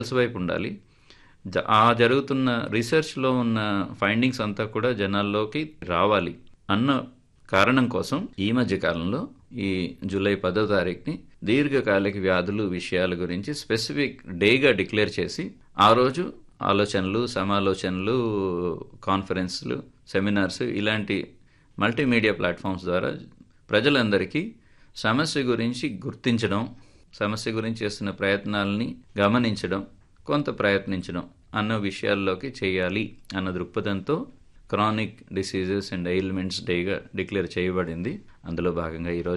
health వైపు ఉండాలి జ- ఆ జరుగుతున్న రీసెర్చ్లో ఉన్న ఫైండింగ్స్ అంతా కూడా జనాల్లోకి రావాలి అన్న కారణం కోసం ఈ మధ్య కాలంలో ఈ జూలై పదో తారీఖుని దీర్ఘకాలిక వ్యాధులు విషయాల గురించి స్పెసిఫిక్ డేగా డిక్లేర్ చేసి ఆ రోజు ఆలోచనలు సమాలోచనలు కాన్ఫరెన్స్లు సెమినార్స్ ఇలాంటి మల్టీమీడియా ప్లాట్ఫామ్స్ ద్వారా ప్రజలందరికీ సమస్య గురించి గుర్తించడం సమస్య గురించి చేస్తున్న ప్రయత్నాలని గమనించడం కొంత ప్రయత్నించడం అన్న విషయాల్లోకి చేయాలి అన్న దృక్పథంతో క్రానిక్ డిసీజెస్ అండ్ ఎయిల్మెంట్స్ డేగా డిక్లేర్ చేయబడింది అందులో భాగంగా ఈరోజు